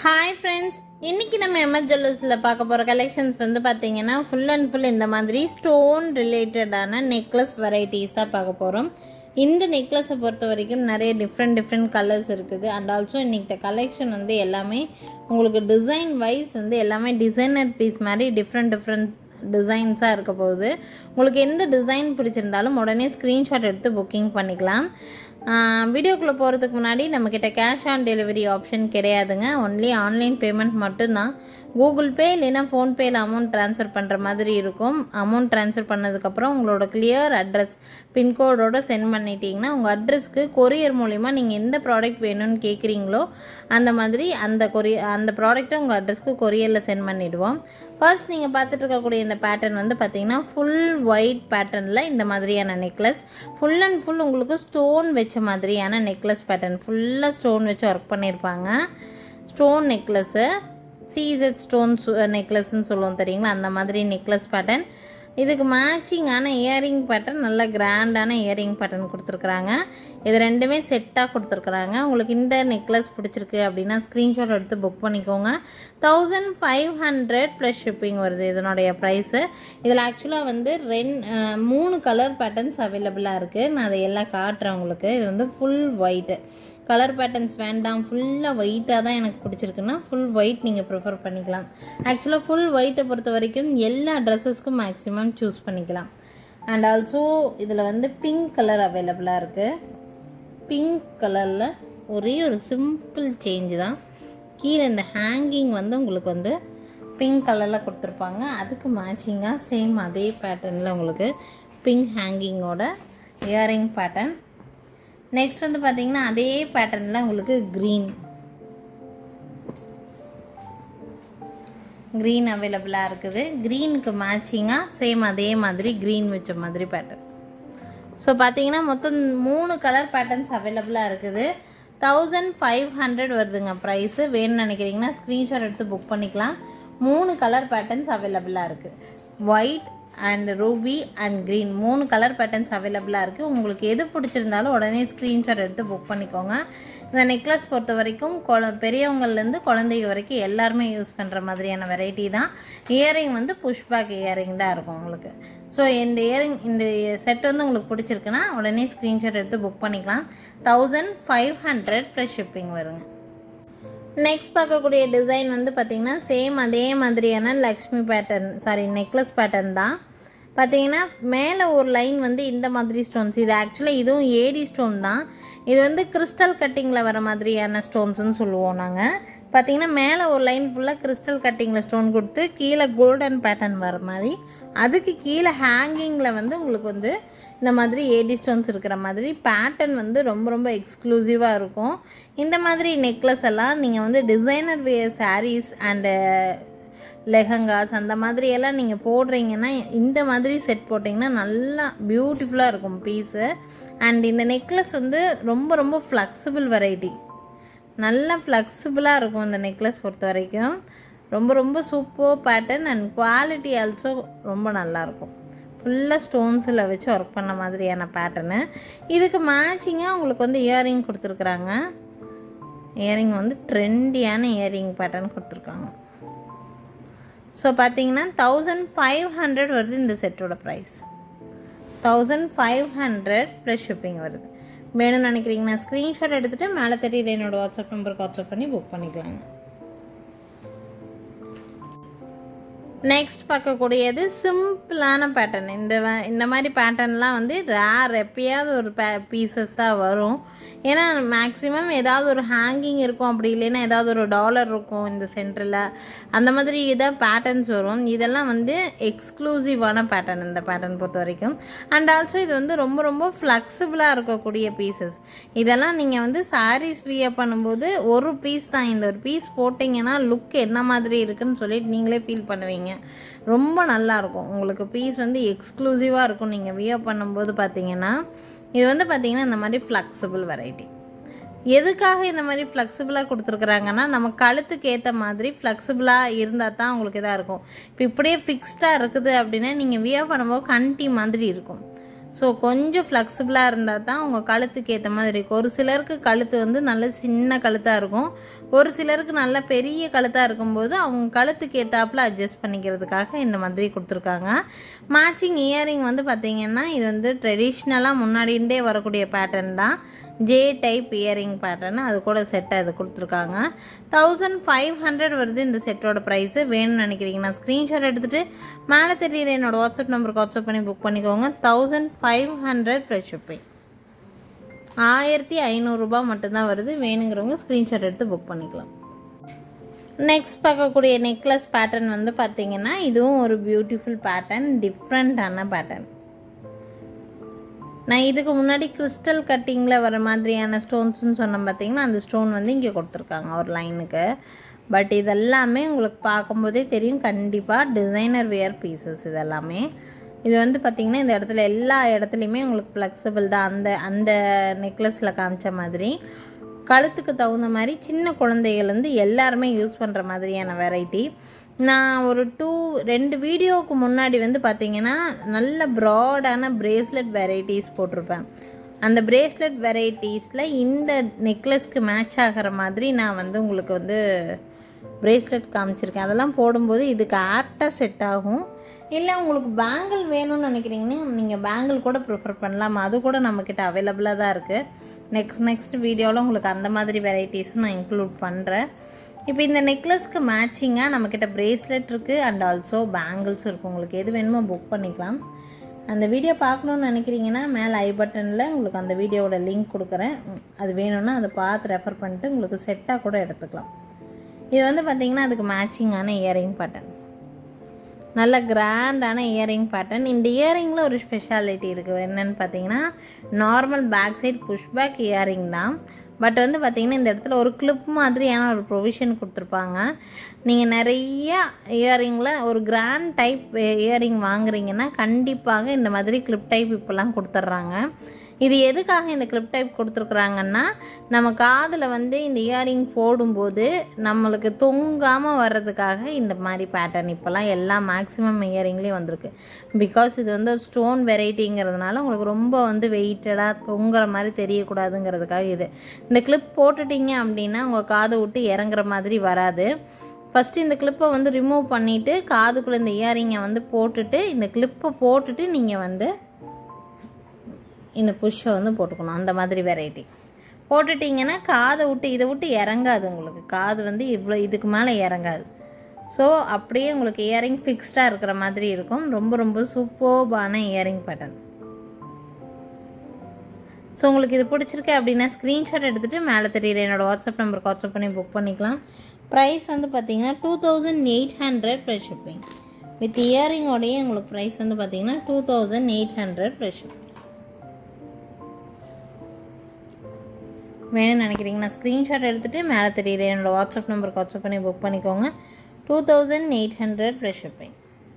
hi friends இன்னைக்கு நம்ம MS ஜுவல்லர்ஸில் பார்க்க போகிற கலெக்ஷன்ஸ் வந்து பார்த்தீங்கன்னா ஃபுல் அண்ட் ஃபுல் இந்த மாதிரி ஸ்டோன் ரிலேட்டடான நெக்லஸ் வெரைட்டிஸ் தான் பார்க்க போகிறோம் இந்த நெக்லஸை பொறுத்த வரைக்கும் நிறைய டிஃப்ரெண்ட் டிஃப்ரெண்ட் கலர்ஸ் இருக்குது அண்ட் ஆல்சோ இன்னைக்கு கலெக்ஷன் வந்து எல்லாமே உங்களுக்கு டிசைன் வைஸ் வந்து எல்லாமே டிசைனர் பீஸ் மாதிரி டிஃப்ரெண்ட் டிஃப்ரெண்ட் டிசைன்ஸாக இருக்க போகுது உங்களுக்கு எந்த டிசைன் பிடிச்சிருந்தாலும் உடனே ஸ்க்ரீன்ஷாட் எடுத்து புக்கிங் பண்ணிக்கலாம் வீடியோக்குள்ளே போகிறதுக்கு முன்னாடி நம்மக்கிட்ட கேஷ் ஆன் டெலிவரி ஆப்ஷன் கிடையாதுங்க ஒன்லி ஆன்லைன் பேமெண்ட் மட்டும்தான் கூகுள் பே இல்லைன்னா ஃபோன்பேயில் அமௌண்ட் ட்ரான்ஸ்ஃபர் பண்ணுற மாதிரி இருக்கும் அமௌண்ட் ட்ரான்ஸ்ஃபர் பண்ணதுக்கப்புறம் உங்களோட கிளியர் அட்ரஸ் பின்கோடோட சென்ட் பண்ணிட்டீங்கன்னா உங்கள் அட்ரஸ்க்கு கொரியர் மூலிமா நீங்கள் எந்த ப்ராடக்ட் வேணும்னு கேட்குறீங்களோ அந்த மாதிரி அந்த கொரிய அந்த ப்ராடக்ட்டை உங்கள் அட்ரஸ்க்கு கொரியரில் சென்ட் பண்ணிவிடுவோம் ஃபர்ஸ்ட் நீங்கள் பார்த்துட்டு இருக்கக்கூடிய இந்த பேட்டர்ன் வந்து பார்த்தீங்கன்னா ஃபுல் ஒயிட் பேட்டர்னில் இந்த மாதிரியான நெக்லஸ் ஃபுல் அண்ட் ஃபுல் உங்களுக்கு ஸ்டோன் வச்ச மாதிரியான நெக்லஸ் பேட்டர்ன் ஃபுல்லாக ஸ்டோன் வச்சு ஒர்க் பண்ணியிருப்பாங்க ஸ்டோன் நெக்லஸ்ஸு சீசட் ஸ்டோன்ஸ் நெக்லஸ்ன்னு சொல்லுவோம் தெரியுங்களா அந்த மாதிரி நெக்லஸ் பேட்டர்ன் இதுக்கு மேட்சிங்கான இயரிங் பேட்டர்ன் நல்ல கிராண்டான இயரிங் பேட்டர்ன் கொடுத்துருக்குறாங்க இது ரெண்டுமே செட்டாக கொடுத்துருக்குறாங்க உங்களுக்கு இந்த நெக்லஸ் பிடிச்சிருக்கு அப்படின்னா ஸ்க்ரீன்ஷாட் எடுத்து புக் பண்ணிக்கோங்க thousand five hundred plus shipping வருது இதனுடைய ப்ரைஸு இதில் ஆக்சுவலாக வந்து ரெண் மூணு கலர் பேட்டர்ன்ஸ் அவைலபிளாக இருக்குது நான் அதை எல்லாம் காட்டுறேன் உங்களுக்கு இது வந்து ஃபுல் ஒயிட்டு கலர் பேட்டர்ன்ஸ் வேண்டாம் ஃபுல்லாக ஒயிட்டாக தான் எனக்கு பிடிச்சிருக்குன்னா ஃபுல் ஒயிட் நீங்கள் ப்ரிஃபர் பண்ணிக்கலாம் ஆக்சுவலாக ஃபுல் ஒயிட்டை பொறுத்த வரைக்கும் எல்லா ட்ரெஸ்ஸஸ்க்கும் மேக்ஸிமம் சூஸ் பண்ணிக்கலாம் அண்ட் ஆல்சோ இதில் வந்து பிங்க் கலர் அவைலபிளாக இருக்குது பிங்க் கலரில் ஒரே ஒரு சிம்பிள் சேஞ்ச் தான் கீழே இந்த ஹேங்கிங் வந்து உங்களுக்கு வந்து பிங்க் கலரில் கொடுத்துருப்பாங்க அதுக்கு மேட்சிங்காக சேம் அதே பேட்டர்னில் உங்களுக்கு பிங்க் ஹேங்கிங்கோட இயரிங் பேட்டர்ன் நெக்ஸ்ட் வந்து பார்த்தீங்கன்னா அதே பேட்டர்னில் உங்களுக்கு க்ரீன் க்ரீன் அவைலபிளாக இருக்குது க்ரீனுக்கு மேட்சிங்காக சேம் அதே மாதிரி க்ரீன் வச்ச மாதிரி பேட்டர்ன் ஸோ பார்த்தீங்கன்னா மொத்தம் மூணு கலர் பேட்டர்ன்ஸ் அவைலபிளாக இருக்குது தௌசண்ட் ஃபைவ் ஹண்ட்ரட் வருதுங்க ப்ரைஸு வேணும்னு நினைக்கிறீங்கன்னா ஸ்க்ரீன்ஷாட் எடுத்து புக் பண்ணிக்கலாம் மூணு கலர் பேட்டர்ன்ஸ் அவைலபிளாக இருக்குது white and ruby and green மூணு கலர் பேட்டர்ன்ஸ் அவைலபிளாக இருக்குது உங்களுக்கு எது பிடிச்சிருந்தாலும் உடனே ஸ்க்ரீன்ஷாட் எடுத்து புக் பண்ணிக்கோங்க இந்த நெக்லஸ் பொறுத்த வரைக்கும் கொல பெரியவங்கள்லேருந்து குழந்தைங்க வரைக்கும் எல்லாருமே யூஸ் பண்ணுற மாதிரியான வெரைட்டி தான் இயரிங் வந்து புஷ்பேக் இயரிங் தான் இருக்கும் உங்களுக்கு ஸோ இந்த இயரிங் இந்த செட் வந்து உங்களுக்கு பிடிச்சிருக்குன்னா உடனே ஸ்க்ரீன்ஷாட் எடுத்து புக் பண்ணிக்கலாம் thousand five hundred plus shipping வருங்க நெக்ஸ்ட் பார்க்கக்கூடிய டிசைன் வந்து பார்த்திங்கன்னா சேம் அதே மாதிரியான Lakshmi pattern sari necklace pattern தான் பார்த்தீங்கன்னா மேலே ஒரு லைன் வந்து இந்த மாதிரி ஸ்டோன்ஸ் இது ஆக்சுவலாக இதுவும் ஏடி ஸ்டோன் தான் இது வந்து கிறிஸ்டல் கட்டிங்கில் வர மாதிரியான ஸ்டோன்ஸ்னு சொல்லுவோம் நாங்கள் பார்த்தீங்கன்னா மேலே ஒரு லைன் ஃபுல்லாக கிறிஸ்டல் கட்டிங்கில் ஸ்டோன் கொடுத்து கீழே கோல்டன் பேட்டர்ன் வர மாதிரி அதுக்கு கீழே ஹேங்கிங்கில் வந்து உங்களுக்கு வந்து இந்த மாதிரி ஏடி ஸ்டோன்ஸ் இருக்கிற மாதிரி பேட்டர்ன் வந்து ரொம்ப ரொம்ப எக்ஸ்க்ளூசிவாக இருக்கும் இந்த மாதிரி நெக்லஸ் எல்லாம் நீங்கள் வந்து designer wear saris and lehengas அந்த மாதிரி எல்லாம் நீங்கள் போடுறீங்கன்னா இந்த மாதிரி செட் போட்டிங்கன்னா நல்லா பியூட்டிஃபுல்லாக இருக்கும் பீஸு அண்ட் இந்த நெக்லஸ் வந்து ரொம்ப ரொம்ப ஃப்ளெக்சிபிள் வெரைட்டி நல்லா ஃப்ளெக்சிபிளாக இருக்கும் இந்த நெக்லஸ் பொறுத்த வரைக்கும் ரொம்ப ரொம்ப super pattern and quality also ரொம்ப நல்லாயிருக்கும் ஃபுல்லாக ஸ்டோன்ஸில் வச்சு ஒர்க் பண்ண மாதிரியான பேட்டர்னு இதுக்கு மேட்சிங்காக உங்களுக்கு வந்து இயரிங் கொடுத்துருக்குறாங்க இயரிங் வந்து ட்ரெண்டியான இயரிங் பேட்டர்ன் கொடுத்துருக்காங்க ஸோ பார்த்தீங்கன்னா தௌசண்ட் ஃபைவ் ஹண்ட்ரட் வருது இந்த செட்டோட price thousand five hundred plus shipping வருது வேணும்னு நினைக்கிறீங்கன்னா ஸ்க்ரீன்ஷாட் எடுத்துகிட்டு மேலே தெரியுது என்னோடய வாட்ஸ்அப் நம்பருக்கு வாட்ஸ்அப் பண்ணி புக் பண்ணிக்கலாங்க நெக்ஸ்ட் பார்க்கக்கூடியது சிம்பிளான பேட்டர்ன் இந்த இந்த மாதிரி பேட்டர்ன்லாம் வந்து ரேர் எப்பயாவது ஒரு பே பீசஸ் தான் வரும் ஏன்னா மேக்ஸிமம் ஏதாவது ஒரு ஹேங்கிங் இருக்கும் அப்படி இல்லைன்னா ஏதாவது ஒரு டாலர் இருக்கும் இந்த சென்டரில் அந்த மாதிரி இதாக பேட்டர்ன்ஸ் வரும் இதெல்லாம் வந்து எக்ஸ்க்ளூசிவான பேட்டர்ன் இந்த பேட்டர்ன் பொறுத்த வரைக்கும் அண்ட் ஆல்சோ இது வந்து ரொம்ப ரொம்ப ஃப்ளெக்சிபிளாக இருக்கக்கூடிய பீசஸ் இதெல்லாம் நீங்கள் வந்து சாரீஸ் வியர் பண்ணும்போது ஒரு பீஸ் தான் இந்த ஒரு பீஸ் போட்டிங்கன்னா லுக் என்ன மாதிரி இருக்குன்னு சொல்லிட்டு நீங்களே ஃபீல் பண்ணுவீங்க ரொம்ப நல்லாயிருக்கும் உங்களுக்கு பீஸ் வந்து எக்ஸ்க்ளூசிவாக இருக்கும் நீங்கள் வியர் பண்ணும்போது பார்த்தீங்கன்னா இது வந்து பார்த்தீங்கன்னா இந்த மாதிரி ஃப்ளெக்சிபிள் வெரைட்டி எதுக்காக இந்த மாதிரி ஃப்ளெக்சிபிளாக கொடுத்துருக்குறாங்கன்னா நம்ம கழுத்துக்கு ஏற்ற மாதிரி ஃப்ளெக்சிபிளாக இருந்தால் தான் உங்களுக்கு இதாக இருக்கும் இப்போ இப்படியே ஃபிக்ஸ்டாக இருக்குது அப்படின்னா நீங்கள் வியர் பண்ணும்போது கண்டி மாதிரி இருக்கும் ஸோ கொஞ்சம் ஃப்ளெக்சிபிளாக இருந்தால் தான் உங்கள் கழுத்துக்கு ஏற்ற மாதிரி இருக்கும் ஒரு சிலருக்கு கழுத்து வந்து நல்ல சின்ன கழுத்தாக இருக்கும் ஒரு சிலருக்கு நல்ல பெரிய கழுத்தாக இருக்கும்போது அவங்க கழுத்துக்கு ஏற்றாப்புல அட்ஜஸ்ட் பண்ணிக்கிறதுக்காக இந்த மாதிரி கொடுத்துருக்காங்க மேட்சிங் இயரிங் வந்து பார்த்திங்கன்னா இது வந்து ட்ரெடிஷ்னலாக முன்னாடிண்டே வரக்கூடிய பேட்டர்ன் தான் ஜே டைப் இயரிங் பேட்டர்ன் அது கூட செட்டாக இது கொடுத்துருக்காங்க தௌசண்ட் ஃபைவ் ஹண்ட்ரட் வருது இந்த செட்டோட ப்ரைஸு வேணும்னு நினைக்கிறீங்கன்னா ஸ்க்ரீன்ஷாட் எடுத்துகிட்டு மேலே தெரியுற என்னோட வாட்ஸ்அப் நம்பருக்கு வாட்ஸ்அப் பண்ணி புக் பண்ணிக்கோங்க thousand five hundred plus shipping ஆயிரத்தி ஐநூறுரூபா மட்டும்தான் வருது வேணுங்கிறவங்க ஸ்க்ரீன்ஷாட் எடுத்து புக் பண்ணிக்கலாம் நெக்ஸ்ட் பார்க்கக்கூடிய நெக்லஸ் பேட்டர்ன் வந்து பார்த்தீங்கன்னா இதுவும் ஒரு பியூட்டிஃபுல் பேட்டர்ன் டிஃப்ரெண்ட்டான பேட்டர்ன் நான் இதுக்கு முன்னாடி கிறிஸ்டல் கட்டிங்கில் வர மாதிரியான ஸ்டோன்ஸ்னு சொன்னேன் பார்த்தீங்கன்னா அந்த ஸ்டோன் வந்து இங்கே கொடுத்துருக்காங்க ஒரு லைனுக்கு பட் இதெல்லாமே உங்களுக்கு பார்க்கும்போதே தெரியும் கண்டிப்பாக டிசைனர் வேர் பீசஸ் இதெல்லாமே இது வந்து பார்த்திங்கன்னா இந்த இடத்துல எல்லா இடத்துலையுமே உங்களுக்கு ஃப்ளெக்சிபிள் தான் அந்த அந்த நெக்லஸில் காமிச்ச மாதிரி கழுத்துக்கு தகுந்த மாதிரி சின்ன குழந்தைகள்லேருந்து எல்லாருமே யூஸ் பண்ணுற மாதிரியான வெரைட்டி நான் ஒரு டூ ரெண்டு வீடியோவுக்கு முன்னாடி வந்து பார்த்தீங்கன்னா நல்ல ப்ராடான பிரேஸ்லெட் வெரைட்டிஸ் போட்டிருப்பேன் அந்த பிரேஸ்லெட் வெரைட்டிஸில் இந்த நெக்லஸ்க்கு மேட்ச் ஆகிற மாதிரி நான் வந்து உங்களுக்கு வந்து பிரேஸ்லெட் காமிச்சிருக்கேன் அதெல்லாம் போடும்போது இதுக்கு ஆப்டாக செட் ஆகும் இல்லை உங்களுக்கு பேங்கிள் வேணும்னு நினைக்கிறீங்கன்னா நீங்கள் பேங்கிள் கூட ப்ரிஃபர் பண்ணலாம் அது கூட நம்மக்கிட்ட அவைலபிளாக தான் இருக்குது நெக்ஸ்ட் நெக்ஸ்ட் வீடியோவில் உங்களுக்கு அந்த மாதிரி வெரைட்டிஸும் நான் இன்க்ளூட் பண்ணுறேன் இப்போ இந்த நெக்லஸ்க்கு மேட்சிங்காக நம்மக்கிட்ட பிரேஸ்லெட் இருக்குது அண்ட் ஆல்சோ பேங்கிள்ஸும் இருக்குது உங்களுக்கு எது வேணுமோ புக் பண்ணிக்கலாம் அந்த வீடியோ பார்க்கணுன்னு நினைக்கிறீங்கன்னா மேலே ஐ பட்டனில் உங்களுக்கு அந்த வீடியோவோட லிங்க் கொடுக்குறேன் அது வேணும்னா அதை பார்த்து ரெஃபர் பண்ணிட்டு உங்களுக்கு செட்டாக கூட எடுத்துக்கலாம் இது வந்து பார்த்திங்கன்னா அதுக்கு மேட்சிங்கான இயரிங் பேட்டர்ன் நல்ல கிராண்டான இயரிங் பேட்டர்ன் இந்த இயரிங்கில் ஒரு ஸ்பெஷாலிட்டி இருக்குது என்னென்னு பார்த்தீங்கன்னா normal back side pushback earring தான் பட் வந்து பார்த்திங்கன்னா இந்த இடத்துல ஒரு கிளிப் மாதிரியான ஒரு ப்ரொவிஷன் கொடுத்துருப்பாங்க நீங்கள் நிறைய இயரிங்கில் ஒரு கிராண்ட் டைப் இயரிங் வாங்குறீங்கன்னா கண்டிப்பாக இந்த மாதிரி கிளிப் டைப் இப்போல்லாம் கொடுத்துட்றாங்க இது எதுக்காக இந்த கிளிப் டைப் கொடுத்துருக்குறாங்கன்னா நம்ம காதில் வந்து இந்த இயரிங் போடும்போது நம்மளுக்கு தொங்காமல் வர்றதுக்காக இந்த மாதிரி பேட்டர்ன் இப்போல்லாம் எல்லா மேக்ஸிமம் இயரிங்லேயும் வந்திருக்கு பிகாஸ் இது வந்து ஒரு ஸ்டோன் வெரைட்டிங்கிறதுனால உங்களுக்கு ரொம்ப வந்து வெயிட்டடாக தொங்குற மாதிரி தெரியக்கூடாதுங்கிறதுக்காக இது இந்த கிளிப் போட்டுட்டீங்க அப்படின்னா உங்கள் காதை விட்டு இறங்குற மாதிரி வராது ஃபஸ்ட்டு இந்த கிளிப்பை வந்து ரிமூவ் பண்ணிவிட்டு காதுக்குள்ளே இந்த இயரிங்கை வந்து போட்டுட்டு இந்த கிளிப்பை போட்டுட்டு நீங்கள் வந்து இந்த புஷ்ஷை வந்து போட்டுக்கணும் அந்த மாதிரி வெரைட்டி போட்டுட்டிங்கன்னா காதை விட்டு இதை விட்டு இறங்காது உங்களுக்கு காது வந்து இவ்வளோ இதுக்கு மேலே இறங்காது ஸோ அப்படியே உங்களுக்கு இயரிங் ஃபிக்ஸ்டாக இருக்கிற மாதிரி இருக்கும் ரொம்ப ரொம்ப சூப்பர்பான இயரிங் பேட்டர்ன் ஸோ உங்களுக்கு இது பிடிச்சிருக்கு அப்படின்னா ஸ்க்ரீன்ஷாட் எடுத்துகிட்டு மேலே தெரியுற என்னோடய வாட்ஸ்அப் நம்பருக்கு வாட்ஸ்அப் பண்ணி புக் பண்ணிக்கலாம் ப்ரைஸ் வந்து பார்த்தீங்கன்னா two thousand eight hundred plus shipping with இயரிங்கோடையே உங்களுக்கு ப்ரைஸ் வந்து பார்த்தீங்கன்னா two thousand eight hundred plus shipping வேணும்னு நினைக்கிறீங்கன்னா ஸ்க்ரீன்ஷாட் எடுத்துகிட்டு மேலே தெரியுற என்னோடய வாட்ஸ்அப் நம்பருக்கு வாட்ஸ்அப் பண்ணி புக் பண்ணிக்கோங்க two thousand eight hundred plus shipping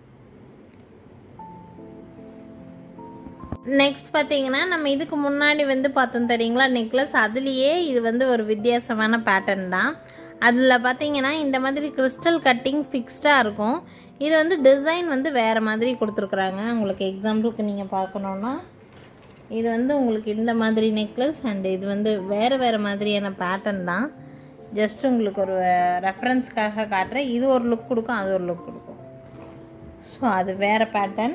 next பார்த்தீங்கன்னா நம்ம இதுக்கு முன்னாடி வந்து பார்த்தோம் தெரியுங்களா நெக்லஸ் அதுலேயே இது வந்து ஒரு வித்தியாசமான பேட்டர்ன் தான் அதில் பார்த்தீங்கன்னா இந்த மாதிரி கிறிஸ்டல் கட்டிங் ஃபிக்ஸ்டாக இருக்கும் இது வந்து டிசைன் வந்து வேறு மாதிரி கொடுத்துருக்குறாங்க உங்களுக்கு எக்ஸாம்பிளுக்கு நீங்கள் பார்க்கணுன்னா இது வந்து உங்களுக்கு இந்த மாதிரி நெக்லஸ் அண்ட் இது வந்து வேறு வேறு மாதிரியான பேட்டர்ன் தான் ஜஸ்ட் உங்களுக்கு ஒரு ரெஃபரன்ஸ்க்காக காட்டுறேன் இது ஒரு லுக் கொடுக்கும் அது ஒரு லுக் கொடுக்கும் ஸோ அது வேறு பேட்டர்ன்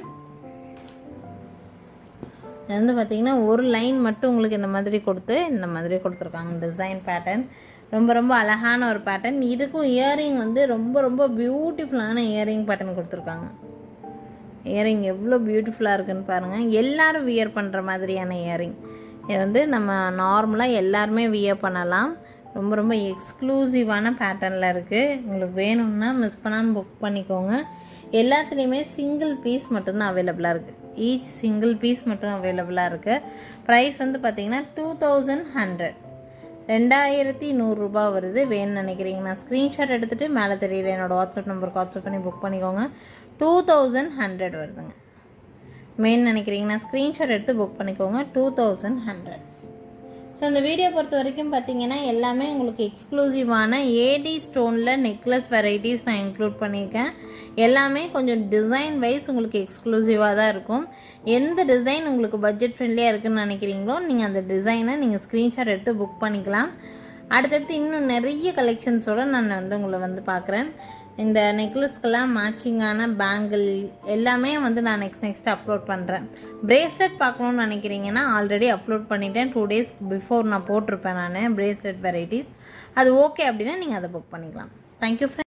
இது வந்து பார்த்திங்கன்னா ஒரு லைன் மட்டும் உங்களுக்கு இந்த மாதிரி கொடுத்து இந்த மாதிரி கொடுத்துருக்காங்க டிசைன் பேட்டர்ன் ரொம்ப ரொம்ப அழகான ஒரு பேட்டர்ன் இதுக்கும் இயரிங் வந்து ரொம்ப ரொம்ப பியூட்டிஃபுல்லான இயரிங் பேட்டர்ன் கொடுத்துருக்காங்க இயரிங் எவ்வளோ பியூட்டிஃபுல்லாக இருக்குன்னு பாருங்கள் எல்லாரும் வியர் பண்ணுற மாதிரியான இயரிங் இது வந்து நம்ம நார்மலாக எல்லாருமே வியர் பண்ணலாம் ரொம்ப ரொம்ப எக்ஸ்க்ளூசிவான பேட்டர்னில் இருக்குது உங்களுக்கு வேணும்னா மிஸ் பண்ணாமல் புக் பண்ணிக்கோங்க எல்லாத்துலேயுமே சிங்கிள் பீஸ் மட்டும்தான் அவைலபிளாக இருக்குது ஈச் சிங்கிள் பீஸ் மட்டும் அவைலபிளாக இருக்குது ப்ரைஸ் வந்து பார்த்தீங்கன்னா டூ தௌசண்ட் ஹண்ட்ரட் ரெண்டாயிரத்தி நூறுரூபா வருது வேணும்னு நினைக்கிறீங்கன்னா ஸ்க்ரீன்ஷாட் எடுத்துகிட்டு மேலே தெரியல என்னோடய வாட்ஸ்அப் நம்பருக்கு வாட்ஸ்அப் பண்ணி புக் பண்ணிக்கோங்க டூ தௌசண்ட் ஹண்ட்ரட் வருதுங்க மெயின் நினைக்கிறீங்கன்னா ஸ்க்ரீன்ஷாட் எடுத்து புக் பண்ணிக்கோங்க டூ தௌசண்ட் ஹண்ட்ரட் ஸோ இந்த வீடியோ பொறுத்த வரைக்கும் பார்த்தீங்கன்னா எல்லாமே உங்களுக்கு எக்ஸ்க்ளூசிவான ஏடி ஸ்டோனில் நெக்லஸ் வெரைட்டிஸ் நான் இன்க்ளூட் பண்ணியிருக்கேன் எல்லாமே கொஞ்சம் டிசைன் வைஸ் உங்களுக்கு எக்ஸ்க்ளூசிவாக தான் இருக்கும் எந்த டிசைன் உங்களுக்கு பட்ஜெட் ஃப்ரெண்ட்லியாக இருக்குன்னு நினைக்கிறீங்களோ நீங்கள் அந்த டிசைனை நீங்கள் ஸ்க்ரீன்ஷாட் எடுத்து புக் பண்ணிக்கலாம் அடுத்தடுத்து இன்னும் நிறைய கலெக்ஷன்ஸோடு நான் வந்து உங்களை வந்து பார்க்குறேன் இந்த நெக்லஸ்க்கெல்லாம் மேட்சிங்கான பேங்கிள் எல்லாமே வந்து நான் நெக்ஸ்ட் நெக்ஸ்ட் அப்லோட் பண்ணுறேன் பிரேஸ்லெட் பார்க்கணுன்னு நினைக்கிறீங்கன்னா ஆல்ரெடி அப்லோட் பண்ணிட்டேன் டூ டேஸ் பிஃபோர் நான் போட்டிருப்பேன் நான் பிரேஸ்லெட் வெரைட்டிஸ் அது ஓகே அப்படின்னா நீங்கள் அதை புக் பண்ணிக்கலாம் தேங்க்யூ ஃப்ரெண்ட்